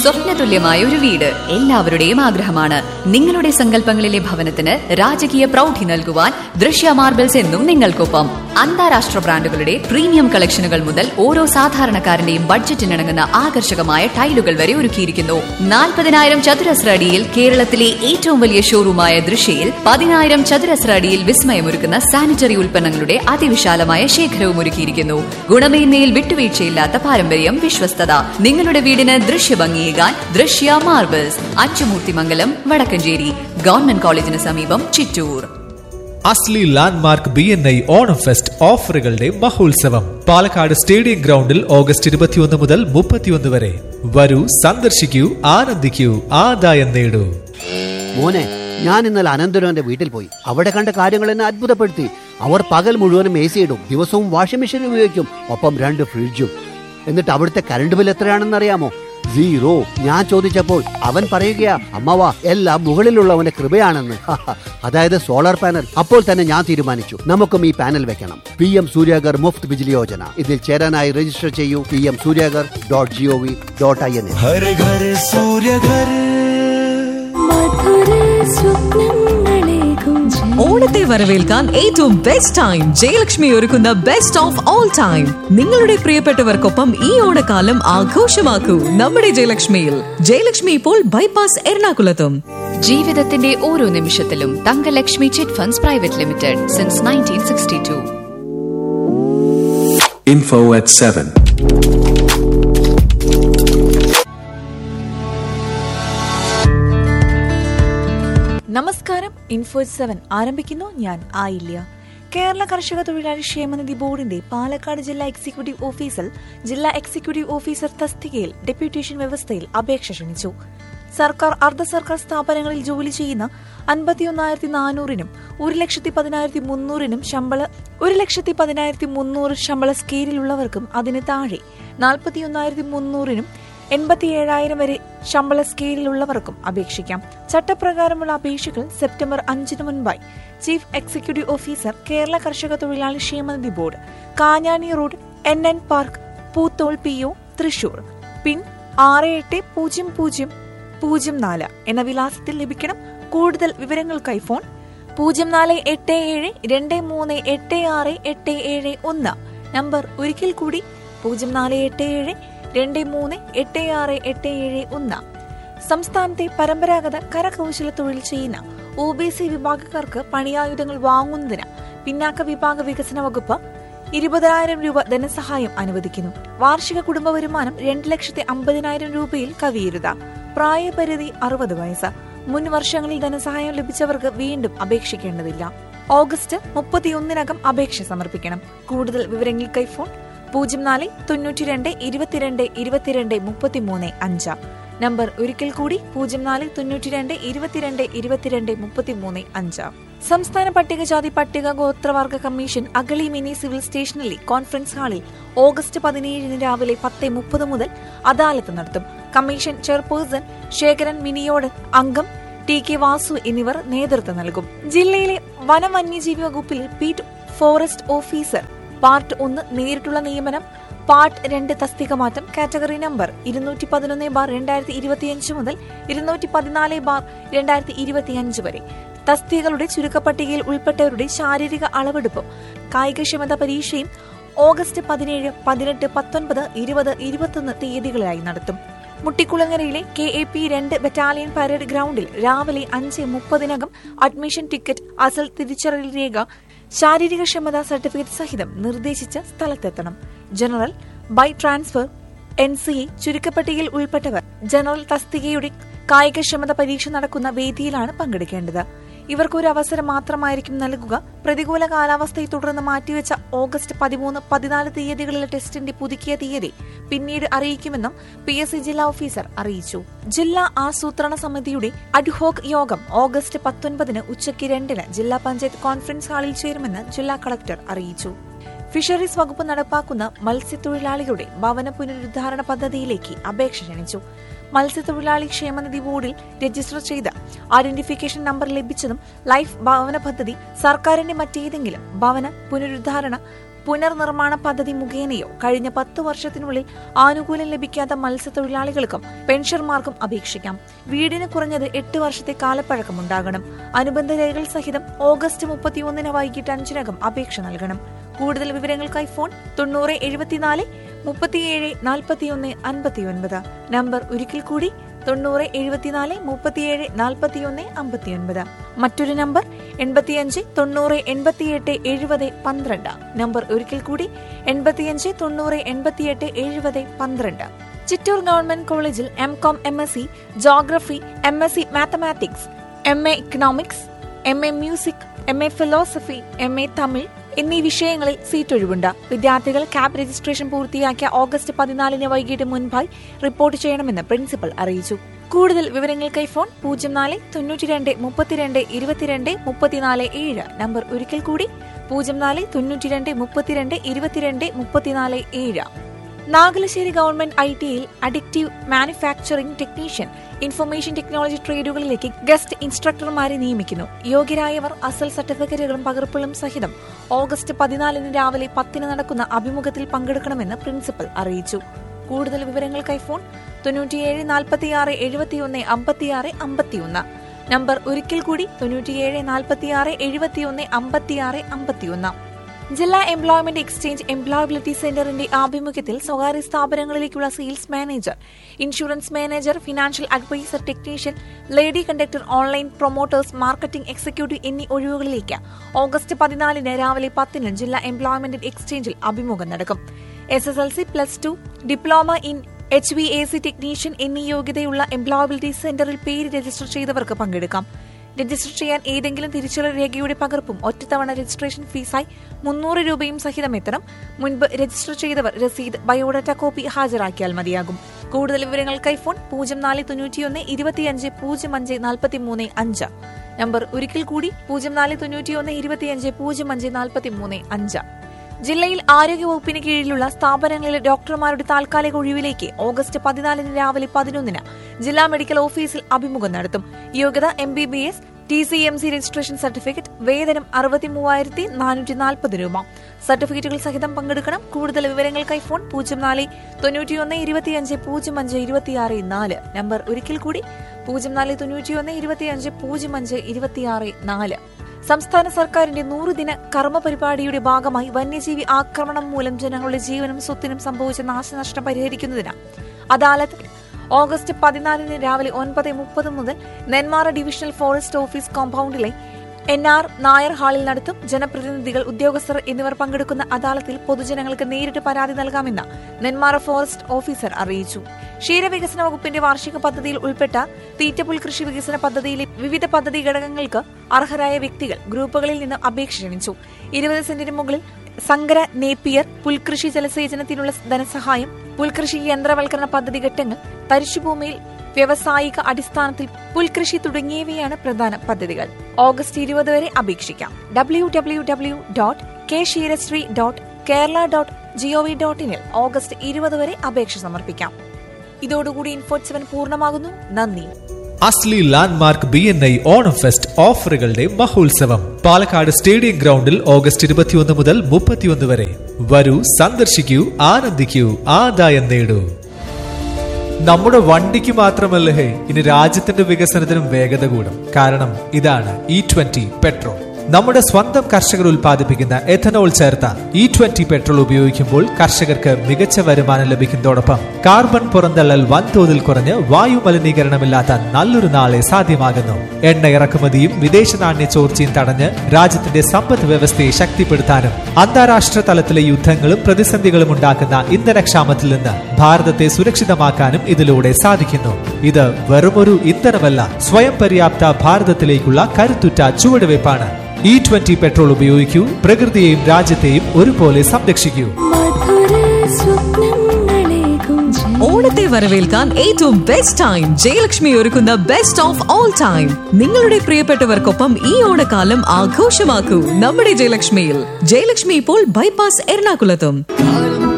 സ്വപ്നതുല്യമായ ഒരു വീട് എല്ലാവരുടെയും ആഗ്രഹമാണ് നിങ്ങളുടെ സങ്കല്പങ്ങളിലെ ഭവനത്തിന് രാജകീയ പ്രൗഢി നൽകുവാൻ ദൃശ്യ മാർബിൾസ് എന്നും നിങ്ങൾക്കൊപ്പം അന്താരാഷ്ട്ര ബ്രാൻഡുകളുടെ പ്രീമിയം കളക്ഷനുകൾ മുതൽ ഓരോ സാധാരണക്കാരന്റെയും ബഡ്ജറ്റിനിണങ്ങുന്ന ആകർഷകമായ ടൈലുകൾ വരെ ഒരുക്കിയിരിക്കുന്നു നാൽപ്പതിനായിരം ചതുരശ്ര അടിയിൽ കേരളത്തിലെ ഏറ്റവും വലിയ ഷോറൂമായ ദൃശ്യയിൽ പതിനായിരം ചതുരശ്ര അടിയിൽ വിസ്മയമൊരുക്കുന്ന സാനിറ്ററി ഉൽപ്പന്നങ്ങളുടെ അതിവിശാലമായ ശേഖരവും ഒരുക്കിയിരിക്കുന്നു ഗുണമേന്മയിൽ വിട്ടുവീഴ്ചയില്ലാത്ത പാരമ്പര്യം വിശ്വസ്തത നിങ്ങളുടെ വീടിന് ദൃശ്യഭംഗിയേകാൻ ദൃശ്യ മാർബിൾസ് അച്ചുമൂർത്തിമംഗലം വടക്കഞ്ചേരി ഗവൺമെന്റ് കോളേജിന് സമീപം ചിറ്റൂർ അസ്ലി landmark B N I Onam fest ഓഫറുകളുടെ മഹോത്സവം പാലക്കാട് സ്റ്റേഡിയം ഗ്രൗണ്ടിൽ ഓഗസ്റ്റ് ഇരുപത്തിയൊന്ന് മുതൽ മുപ്പത്തിയൊന്ന് വരെ വരൂ സന്ദർശിക്കൂ ആനന്ദിക്കൂ ആദായം നേടൂ മോനെ ഞാൻ ഇന്നലെ അനന്തരവന്റെ വീട്ടിൽ പോയി അവിടെ കണ്ട കാര്യങ്ങൾ എന്നെ അത്ഭുതപ്പെടുത്തി അവർ പകൽ മുഴുവനും എ സി ഇടും ദിവസവും വാഷിംഗ് മെഷീൻ ഉപയോഗിക്കും ഒപ്പം രണ്ട് ഫ്രിഡ്ജും എന്നിട്ട് അവിടുത്തെ കറണ്ട് ബിൽ എത്രയാണെന്ന് അറിയാമോ സീറോ ഞാൻ ചോദിച്ചപ്പോൾ അവൻ പറയുകയാ അമ്മവാ എല്ലാം മുകളിലുള്ളവന്റെ കൃപയാണെന്ന് അതായത് സോളാർ പാനൽ അപ്പോൾ തന്നെ ഞാൻ തീരുമാനിച്ചു നമുക്കും ഈ പാനൽ വെക്കണം പി എം സൂര്യാഗർ മുഫ്ത് ബിജിലി യോജന ഇതിൽ ചേരാനായി രജിസ്റ്റർ ചെയ്യൂ P M Suryaghar dot G O V dot I N हर घर सूर्य घर മധുര സ്വപ്നങ്ങളേകും ഓണത്തെ വരവേൽക്കാൻ ഏറ്റവും ബെസ്റ്റ് ടൈം ജയലക്ഷ്മി ഒരുക്കുന്ന ബെസ്റ്റ് ഓഫ് ഓൾ ടൈം നിങ്ങളുടെ പ്രിയപ്പെട്ടവർക്കൊപ്പം ഈ ഓണക്കാലം ആഘോഷമാക്കൂ നമ്മുടെ ജയലക്ഷ്മിയിൽ ജയലക്ഷ്മി ഇപ്പോൾ ബൈപ്പാസ് എറണാകുളത്തും ജീവിതത്തിന്റെ ഓരോ നിമിഷത്തിലും Thangalakshmi chit funds private limited since nineteen sixty two Info at 7. നമസ്കാരം ഇൻഫോ സെവൻ ആരംഭിക്കുന്നു ഞാൻ ആയില്യ കേരള കർഷക തൊഴിലാളി ക്ഷേമനിധി ബോർഡിന്റെ പാലക്കാട് ജില്ലാ എക്സിക്യൂട്ടീവ് ഓഫീസർ ജില്ലാ എക്സിക്യൂട്ടീവ് ഓഫീസർ തസ്തികയിൽ ഡെപ്യൂട്ടേഷൻ വ്യവസ്ഥയിൽ അപേക്ഷ ക്ഷണിച്ചു സർക്കാർ അർദ്ധ സർക്കാർ സ്ഥാപനങ്ങളിൽ ജോലി ചെയ്യുന്ന അൻപത്തിയൊന്നായിരത്തി നാനൂറിനും ഒരു ലക്ഷത്തി പതിനായിരത്തി മുന്നൂറിനും ശമ്പള ഒരു ലക്ഷത്തി പതിനായിരത്തി മുന്നൂറ് ശമ്പള സ്കെയിലിലുള്ളവർക്കും അതിന് താഴെ നാൽപ്പത്തിയൊന്നായിരത്തി മുന്നൂറിനും എൺപത്തി ഏഴായിരം വരെ ശമ്പള സ്കെയിലിലുള്ളവർക്കും അപേക്ഷിക്കാം ചട്ടപ്രകാരമുള്ള അപേക്ഷകൾ സെപ്റ്റംബർ അഞ്ചിന് മുൻപായി ചീഫ് എക്സിക്യൂട്ടീവ് ഓഫീസർ കേരള കർഷക തൊഴിലാളി ക്ഷേമനിധി board Kanjani road N N park Poothole P O Thrissur pin ആറ് എട്ട് പൂജ്യം പൂജ്യം പൂജ്യം നാല് എന്ന വിലാസത്തിൽ ലഭിക്കണം കൂടുതൽ വിവരങ്ങൾക്കായി ഫോൺ പൂജ്യം നാല് എട്ട് ഏഴ് രണ്ട് മൂന്ന് എട്ട് ആറ് എട്ട് ഏഴ് ഒന്ന് നമ്പർ ഒരിക്കൽ കൂടി പൂജ്യം നാല് എട്ട് ഏഴ് രണ്ട് മൂന്ന് എട്ട് ആറ് എട്ട് ഏഴ് ഒന്ന് സംസ്ഥാനത്തെ പരമ്പരാഗത കരകൗശല തൊഴിൽ ചെയ്യുന്ന ഒ ബി സി വിഭാഗക്കാർക്ക് പണിയായുധങ്ങൾ വാങ്ങുന്നതിന് പിന്നാക്ക വിഭാഗ വികസന വകുപ്പ് ഇരുപതിനായിരം രൂപ ധനസഹായം അനുവദിക്കുന്നു വാർഷിക കുടുംബ വരുമാനം രണ്ട് ലക്ഷത്തി അമ്പതിനായിരം രൂപയിൽ കവിയരുത് പ്രായപരിധി അറുപത് വയസ്സ് മുൻ വർഷങ്ങളിൽ ധനസഹായം ലഭിച്ചവർക്ക് വീണ്ടും അപേക്ഷിക്കേണ്ടതില്ല ഓഗസ്റ്റ് മുപ്പത്തിയൊന്നിനകം അപേക്ഷ സമർപ്പിക്കണം കൂടുതൽ വിവരങ്ങൾക്കായി ഫോൺ പൂജ്യം നാല് തൊണ്ണൂറ്റി രണ്ട് ഇരുപത്തിരണ്ട് ഇരുപത്തിരണ്ട് മുപ്പത്തിമൂന്ന് അഞ്ച് നമ്പർ ഒരിക്കൽ കൂടി പൂജ്യം നാല് തൊണ്ണൂറ്റി രണ്ട് ഇരുപത്തിരണ്ട് ഇരുപത്തിരണ്ട് മുപ്പത്തിമൂന്ന് അഞ്ച് സംസ്ഥാന പട്ടികജാതി പട്ടിക ഗോത്രവർഗ കമ്മീഷൻ അഗളി മിനി സിവിൽ സ്റ്റേഷനിലെ കോൺഫറൻസ് ഹാളിൽ ഓഗസ്റ്റ് പതിനേഴിന് രാവിലെ പത്ത് മുപ്പത് മുതൽ അദാലത്ത് നടത്തും കമ്മീഷൻ ചെയർപേഴ്സൺ ശേഖരൻ മിനിയോട് അംഗം ടി കെ വാസു എന്നിവർ നേതൃത്വം നൽകും ജില്ലയിലെ വനം വന്യജീവി വകുപ്പിലെ പീറ്റ് ഫോറസ്റ്റ് ഓഫീസർ പാർട്ട് ഒന്ന് നേരിട്ടുള്ള നിയമനം പാർട്ട് രണ്ട് തസ്തിക മാറ്റം കാറ്റഗറി നമ്പർ ഇരുന്നൂറ്റി പതിനൊന്ന് ബാർ രണ്ടായിരത്തി ഇരുപത്തിയഞ്ച് മുതൽ ഇരുന്നൂറ്റി പതിനാല് ബാർ രണ്ടായിരത്തി ഇരുപത്തിയഞ്ച് വരെ തസ്തികകളുടെ ചുരുക്കപ്പട്ടികയിൽ ഉൾപ്പെട്ടവരുടെ ശാരീരിക അളവെടുപ്പും കായികക്ഷമത പരീക്ഷയും ഓഗസ്റ്റ് പതിനേഴ് പതിനെട്ട് പത്തൊൻപത് ഇരുപത് ഇരുപത്തൊന്ന് തീയതികളിലായി നടത്തും മുട്ടിക്കുളങ്ങരയിലെ കെ എ പി രണ്ട് ബറ്റാലിയൻ പരേഡ് ഗ്രൗണ്ടിൽ രാവിലെ അഞ്ച് മുപ്പതിനകം അഡ്മിഷൻ ടിക്കറ്റ് അസൽ തിരിച്ചറിയൽ രേഖ ശാരീരിക ക്ഷമതാ സർട്ടിഫിക്കറ്റ് സഹിതം നിർദ്ദേശിച്ച സ്ഥലത്തെത്തണം general by transfer N C A ചുരുക്കപ്പട്ടികയിൽ ഉൾപ്പെട്ടവർ ജനറൽ തസ്തികയുടെ കായികക്ഷമത പരീക്ഷ നടക്കുന്ന വേദിയിലാണ് പങ്കെടുക്കേണ്ടത് ഇവർക്ക് ഒരു അവസരം മാത്രമായിരിക്കും നൽകുക പ്രതികൂല കാലാവസ്ഥയെ തുടർന്ന് മാറ്റിവെച്ച ഓഗസ്റ്റ് പതിമൂന്ന് പതിനാല് തീയതികളിലെ ടെസ്റ്റിന്റെ പുതുക്കിയ തീയതി പിന്നീട് അറിയിക്കുമെന്നും പി എസ് സി ജില്ലാ ഓഫീസർ അറിയിച്ചു ജില്ലാ ആസൂത്രണ സമിതിയുടെ അഡ്ഹോക് യോഗം ഓഗസ്റ്റ് പത്തൊൻപതിന് ഉച്ചയ്ക്ക് രണ്ടിന് ജില്ലാ പഞ്ചായത്ത് കോൺഫറൻസ് ഹാളിൽ ചേരുമെന്ന് ജില്ലാ കളക്ടർ അറിയിച്ചു ഫിഷറീസ് വകുപ്പ് നടപ്പാക്കുന്ന മത്സ്യത്തൊഴിലാളികളുടെ ഭവന പുനരുദ്ധാരണ പദ്ധതിയിലേക്ക് അപേക്ഷ ക്ഷണിച്ചു മത്സ്യത്തൊഴിലാളി ക്ഷേമനിധി ബോർഡിൽ രജിസ്റ്റർ ചെയ്ത ഐഡന്റിഫിക്കേഷൻ നമ്പർ ലഭിച്ചതും ലൈഫ് ഭവന പദ്ധതി സർക്കാരിന്റെ മറ്റേതെങ്കിലും ഭവന പുനരുദ്ധാരണ പുനർനിർമ്മാണ പദ്ധതി മുഖേനയോ കഴിഞ്ഞ പത്ത് വർഷത്തിനുള്ളിൽ ആനുകൂല്യം ലഭിക്കാത്ത മത്സ്യത്തൊഴിലാളികൾക്കും പെൻഷർമാർക്കും അപേക്ഷിക്കാം വീടിന് കുറഞ്ഞത് എട്ട് വർഷത്തെ കാലപ്പഴക്കമുണ്ടാകണം അനുബന്ധ രേഖകൾ സഹിതം ഓഗസ്റ്റ് മുപ്പത്തിയൊന്നിന് വൈകിട്ട് അഞ്ചിനകം അപേക്ഷ നൽകണം കൂടുതൽ വിവരങ്ങൾക്കായി ഫോൺ തൊണ്ണൂറ് എഴുപത്തിനാല് മുപ്പത്തിയേഴ് നാൽപ്പത്തിയൊന്ന് അൻപത്തിയൊൻപത് നമ്പർ ഒരിക്കൽ കൂടി തൊണ്ണൂറ് എഴുപത്തിനാല് മുപ്പത്തിയേഴ് നാൽപ്പത്തിയൊന്ന് അമ്പത്തിയൊൻപത് മറ്റൊരു നമ്പർ എൺപത്തിയഞ്ച് തൊണ്ണൂറ് എൺപത്തിയെട്ട് എഴുപത് പന്ത്രണ്ട് നമ്പർ ഒരിക്കൽ കൂടി എൺപത്തിയഞ്ച് തൊണ്ണൂറ് എൺപത്തിയെട്ട് എഴുപത് പന്ത്രണ്ട് ചിറ്റൂർ ഗവൺമെന്റ് കോളേജിൽ M Com M S C geography M S C mathematics M A economics M A music M A philosophy M A Tamil എന്നീ വിഷയങ്ങളിൽ സീറ്റ് ഒഴിവുണ്ട് വിദ്യാർത്ഥികൾ ക്യാബ് രജിസ്ട്രേഷൻ പൂർത്തിയാക്കിയ ഓഗസ്റ്റ് പതിനാലിന് വൈകിട്ട് മുൻപായി റിപ്പോർട്ട് ചെയ്യണമെന്ന് പ്രിൻസിപ്പൽ അറിയിച്ചു കൂടുതൽ വിവരങ്ങൾക്കായി ഫോൺ പൂജ്യം നാല് തൊണ്ണൂറ്റി രണ്ട് മുപ്പത്തിരണ്ട് ഇരുപത്തിരണ്ട് മുപ്പത്തിനാല് ഏഴ് നമ്പർ ഒരിക്കൽ കൂടി പൂജ്യം നാല് തൊണ്ണൂറ്റി രണ്ട് മുപ്പത്തിരണ്ട് ഇരുപത്തിരണ്ട് മുപ്പത്തിനാല് ഏഴ് നാഗലശ്ശേരി ഗവൺമെന്റ് ഐ ടിയിൽ addictive manufacturing technician information technology ട്രേഡുകളിലേക്ക് ഗസ്റ്റ് ഇൻസ്ട്രക്ടർമാരെ നിയമിക്കുന്നു യോഗ്യരായവർ അസൽ സർട്ടിഫിക്കറ്റുകളും പകർപ്പുകളും സഹിതം ഓഗസ്റ്റ് പതിനാലിന് രാവിലെ പത്തിന് നടക്കുന്ന അഭിമുഖത്തിൽ പങ്കെടുക്കണമെന്ന് പ്രിൻസിപ്പൽ അറിയിച്ചു കൂടുതൽ വിവരങ്ങൾക്കായി ഫോൺ തൊണ്ണൂറ്റിയേഴ് നാൽപ്പത്തിയാറ് എഴുപത്തിയൊന്ന് അമ്പത്തിയാറ് അമ്പത്തിയൊന്ന് നമ്പർ ഒരിക്കൽ കൂടി തൊണ്ണൂറ്റിയേഴ് നാൽപ്പത്തിയാറ് എഴുപത്തിയൊന്ന് അമ്പത്തിയാറ് അമ്പത്തിയൊന്ന് ജില്ലാ എംപ്ലോയ്മെന്റ് എക്സ്ചേഞ്ച് എംപ്ലോയബിലിറ്റി സെന്ററിന്റെ ആഭിമുഖ്യത്തിൽ സ്വകാര്യ സ്ഥാപനങ്ങളിലേക്കുള്ള sales manager insurance manager financial advisor technician lady conductor online promoters marketing executive എന്നീ ഒഴിവുകളിലേക്ക് ഓഗസ്റ്റ് പതിനാലിന് രാവിലെ പത്തിന് ജില്ലാ എംപ്ലോയ്മെന്റ് എക്സ്ചേഞ്ചിൽ അഭിമുഖം നടക്കും S S L C plus two diploma in H V A C technician എന്നീ യോഗ്യതയുള്ള എംപ്ലോയബിലിറ്റി സെന്ററിൽ പേര് രജിസ്റ്റർ ചെയ്തവർക്ക് പങ്കെടുക്കാം രജിസ്റ്റർ ചെയ്യാൻ ഏതെങ്കിലും തിരിച്ചുള്ള രേഖയുടെ പകർപ്പും ഒറ്റത്തവണ രജിസ്ട്രേഷൻ ഫീസായി മുന്നൂറ് രൂപയും സഹിതം എത്തണം മുൻപ് രജിസ്റ്റർ ചെയ്തവർ രസീത് ബയോഡാറ്റ കോപ്പി ഹാജരാക്കിയാൽ മതിയാകും കൂടുതൽ വിവരങ്ങൾക്കായി ഫോൺ പൂജ്യം നാല് തൊണ്ണൂറ്റിയൊന്ന് ഇരുപത്തിയഞ്ച് പൂജ്യം അഞ്ച് നാൽപ്പത്തി മൂന്ന് അഞ്ച് നമ്പർ ഒരിക്കൽ കൂടി പൂജ്യം നാല് തൊണ്ണൂറ്റിയൊന്ന് ഇരുപത്തിയഞ്ച് പൂജ്യം അഞ്ച് നാൽപ്പത്തി മൂന്ന് അഞ്ച് ജില്ലയിൽ ആരോഗ്യവകുപ്പിന് കീഴിലുള്ള സ്ഥാപനങ്ങളിലെ ഡോക്ടർമാരുടെ താൽക്കാലിക ഒഴിവിലേക്ക് ഓഗസ്റ്റ് പതിനാലിന് രാവിലെ പതിനൊന്നിന് ജില്ലാ മെഡിക്കൽ ഓഫീസിൽ അഭിമുഖം നടത്തും യോഗ്യത M B B S T C M C registration certificate വേതനം അറുപത്തി മൂവായിരത്തി നാനൂറ്റി നാൽപ്പത് രൂപ സർട്ടിഫിക്കറ്റുകൾ സഹിതം പങ്കെടുക്കണം കൂടുതൽ വിവരങ്ങൾക്കായി ഫോൺ പൂജ്യം നാല് തൊണ്ണൂറ്റിയൊന്ന് ഇരുപത്തിയഞ്ച് പൂജ്യം അഞ്ച് ഇരുപത്തിയാറ് നാല് നമ്പർ ഒരിക്കൽ കൂടി പൂജ്യം നാല് തൊണ്ണൂറ്റിയൊന്ന് ഇരുപത്തിയഞ്ച് പൂജ്യം അഞ്ച് ഇരുപത്തിയാറ് നാല് സംസ്ഥാന സർക്കാരിന്റെ നൂറുദിന കർമ്മ പരിപാടിയുടെ ഭാഗമായി വന്യജീവി ആക്രമണം മൂലം ജനങ്ങളുടെ ജീവനും സ്വത്തിനും സംഭവിച്ച നാശനഷ്ടം പരിഹരിക്കുന്നതിന് അദാലത്ത് ഓഗസ്റ്റ് പതിനാലിന് രാവിലെ ഒൻപത് മുപ്പത് മുതൽ നെന്മാറ ഡിവിഷണൽ ഫോറസ്റ്റ് ഓഫീസ് കോമ്പൗണ്ടിലെ എൻ ആർ നായർ ഹാളിൽ നടത്തും ജനപ്രതിനിധികൾ ഉദ്യോഗസ്ഥർ എന്നിവർ പങ്കെടുക്കുന്ന അദാലത്തിൽ പൊതുജനങ്ങൾക്ക് നേരിട്ട് പരാതി നൽകാമെന്ന് നെന്മാറ ഫോറസ്റ്റ് ഓഫീസർ അറിയിച്ചു ക്ഷീരവികസന വകുപ്പിന്റെ വാർഷിക പദ്ധതിയിൽ ഉൾപ്പെട്ട തീറ്റപ്പുൽ കൃഷി വികസന പദ്ധതിയിലെ വിവിധ പദ്ധതി ഘടകങ്ങൾക്ക് അർഹരായ വ്യക്തികൾ ഗ്രൂപ്പുകളിൽ നിന്ന് അപേക്ഷ ക്ഷണിച്ചു ഇരുപത് സെന്റിന് മുകളിൽ സങ്കര നേപ്പിയർ പുൽകൃഷി ജലസേചനത്തിനുള്ള ധനസഹായം പുൽകൃഷി യന്ത്രവൽക്കരണ പദ്ധതി ഘട്ടങ്ങൾ തരിശുഭൂമിയിൽ വ്യവസായിക അടിസ്ഥാനത്തിൽ പുൽകൃഷി തുടങ്ങിയവയാണ് പ്രധാന പദ്ധതികൾ ഓഗസ്റ്റ് ഇരുപത് വരെ അപേക്ഷിക്കാം W W W dot K Ksheerasree dot Kerala dot G O V dot ഇനിൽ ഓഗസ്റ്റ് ഇരുപത് വരെ അപേക്ഷ സമർപ്പിക്കാം ഇതോടുകൂടി ഇൻഫോട്ട് സെവൻ പൂർണ്ണമാകുന്നു നന്ദി അസ്ലി landmark B N I Onam fest ഓഫറുകളുടെ മഹോത്സവം പാലക്കാട് സ്റ്റേഡിയം ഗ്രൗണ്ടിൽ ഓഗസ്റ്റ് ഇരുപത്തിയൊന്ന് മുതൽ മുപ്പത്തിയൊന്ന് വരെ വരൂ സന്ദർശിക്കൂ ആനന്ദിക്കൂ ആദായം നേടൂ നമ്മുടെ വണ്ടിക്ക് മാത്രമല്ല ഹേ ഇനി രാജ്യത്തിന്റെ വികസനത്തിനും വേഗത കൂടും കാരണം ഇതാണ് ഇ ട്വന്റി പെട്രോൾ നമ്മുടെ സ്വന്തം കർഷകർ ഉൽപ്പാദിപ്പിക്കുന്ന എഥനോൾ ചേർത്ത ഇ ട്വന്റി പെട്രോൾ ഉപയോഗിക്കുമ്പോൾ കർഷകർക്ക് മികച്ച വരുമാനം ലഭിക്കുന്നതോടൊപ്പം കാർബൺ പുറന്തള്ളൽ വൻതോതിൽ കുറഞ്ഞ് വായു മലിനീകരണമില്ലാത്ത നല്ലൊരു നാളെ സാധ്യമാകുന്നു എണ്ണ ഇറക്കുമതിയും വിദേശ നാണ്യ ചോർച്ചയും തടഞ്ഞ് രാജ്യത്തിന്റെ സമ്പദ് വ്യവസ്ഥയെ ശക്തിപ്പെടുത്താനും അന്താരാഷ്ട്ര തലത്തിലെ യുദ്ധങ്ങളും പ്രതിസന്ധികളും ഉണ്ടാക്കുന്ന ഇന്ധനക്ഷാമത്തിൽ നിന്ന് ഭാരതത്തെ സുരക്ഷിതമാക്കാനും ഇതിലൂടെ സാധിക്കുന്നു ഇത് വെറുമൊരു ഇന്ധനമല്ല സ്വയം പര്യാപ്ത ഭാരതത്തിലേക്കുള്ള കരുത്തുറ്റ ചുവടുവയ്പ്പാണ് ഇ ട്വന്റി പെട്രോൾ ഉപയോഗിക്കൂ പ്രകൃതിയെയും രാജ്യത്തെയും ഒരുപോലെ സംരക്ഷിക്കൂ മധുര സ്വപ്നങ്ങളേകും ഓണത്തെ വരവേൽക്കാൻ ഏറ്റവും ബെസ്റ്റ് ടൈം ജയലക്ഷ്മി ഒരുക്കുന്ന ബെസ്റ്റ് ഓഫ് ഓൾ ടൈം നിങ്ങളുടെ പ്രിയപ്പെട്ടവർക്കൊപ്പം ഈ ഓണക്കാലം ആഘോഷമാക്കൂ നമ്മുടെ ജയലക്ഷ്മിയിൽ ജയലക്ഷ്മി ഇപ്പോൾ ബൈപ്പാസ് എറണാകുളത്തും